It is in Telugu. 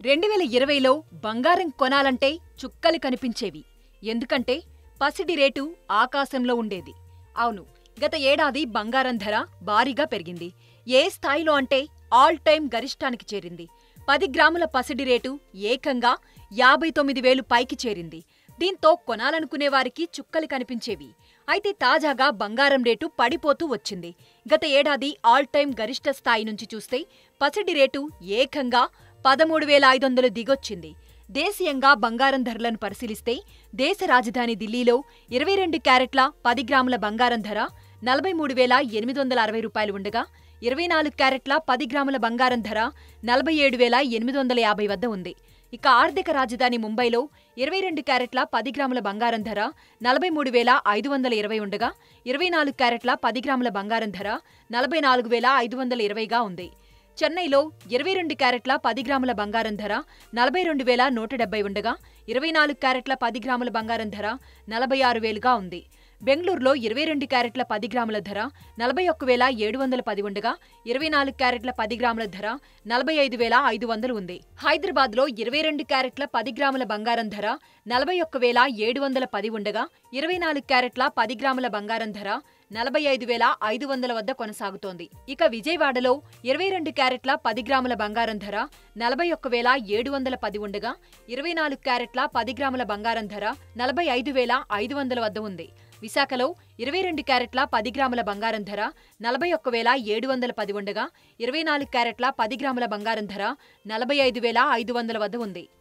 రెండు వేల ఇరవైలో బంగారం కొనాలంటే చుక్కలు కనిపించేవి ఎందుకంటే పసిడి రేటు ఆకాశంలో ఉండేది అవును గత ఏడాది బంగారం ధర భారీగా పెరిగింది ఏ స్థాయిలో అంటే ఆల్ టైం గరిష్టానికి చేరింది పది గ్రాముల పసిడి రేటు ఏకంగా యాభై తొమ్మిది వేలు పైకి చేరింది దీంతో కొనాలనుకునే వారికి చుక్కలు కనిపించేవి అయితే తాజాగా బంగారం రేటు పడిపోతూ వచ్చింది గత ఏడాది ఆల్ టైం గరిష్ట స్థాయి నుంచి చూస్తే పసిడి రేటు ఏకంగా పదమూడు వేల ఐదు వందలు దిగొచ్చింది దేశీయంగా బంగారం ధరలను పరిశీలిస్తే దేశ రాజధాని ఢిల్లీలో ఇరవై రెండు క్యారెట్ల పది గ్రాముల బంగారం ధర నలభై మూడు వేల ఎనిమిది వందల అరవై రూపాయలు ఉండగా ఇరవై నాలుగు క్యారెట్ల పది గ్రాముల బంగారం ధర నలభై ఏడు వేల ఎనిమిది వందల యాభై వద్ద ఉంది ఇక ఆర్థిక రాజధాని ముంబైలో ఇరవై రెండు క్యారెట్ల పది గ్రాముల బంగారం ధర నలభై మూడు వేల ఐదు వందల ఇరవై ఉండగా ఇరవై నాలుగు క్యారెట్ల పది గ్రాముల బంగారం ధర నలభై నాలుగు వేల ఐదు వందల ఇరవైగా ఉంది చెన్నైలో ఇరవై రెండు క్యారెట్ల పది గ్రాముల బంగారం ధర నలభై రెండు వేల నూట డెబ్బై ఉండగా ఇరవై నాలుగు క్యారెట్ల పది గ్రాముల బంగారం ధర నలభై ఆరు వేలుగా ఉంది బెంగళూరులో ఇరవై రెండు క్యారెట్ల పది గ్రాముల ధర నలభై ఒక్క వేల ఏడు వందల పది ఉండగా ఇరవై నాలుగు క్యారెట్ల పది గ్రాముల ధర నలభై ఐదు వేల ఐదు వందలు ఉంది హైదరాబాద్లో ఇరవై రెండు క్యారెట్ల పది గ్రాముల బంగారం ధర నలభై ఒక్క వేల ఏడు వందల పది ఉండగా ఇరవై నాలుగు క్యారెట్ల పది గ్రాముల బంగారం ధర నలభై ఐదు వేల ఐదు వందల వద్ద కొనసాగుతోంది ఇక విజయవాడలో ఇరవై రెండు క్యారెట్ల పది గ్రాముల బంగారం ధర నలభై ఒక్క వేల ఏడు వందల పది ఉండగా ఇరవై నాలుగు క్యారెట్ల పది గ్రాముల బంగారం ధర నలభై ఐదు వేల ఐదు వందల వద్ద ఉంది విశాఖలో ఇరవై రెండు క్యారెట్ల పది గ్రాముల బంగారం ధర నలభై ఒక్క వేల ఏడు వందల పది ఉండగా ఇరవై నాలుగు క్యారెట్ల పది గ్రాముల బంగారం ధర నలభై ఐదు వేల ఐదు వందల వద్ద ఉంది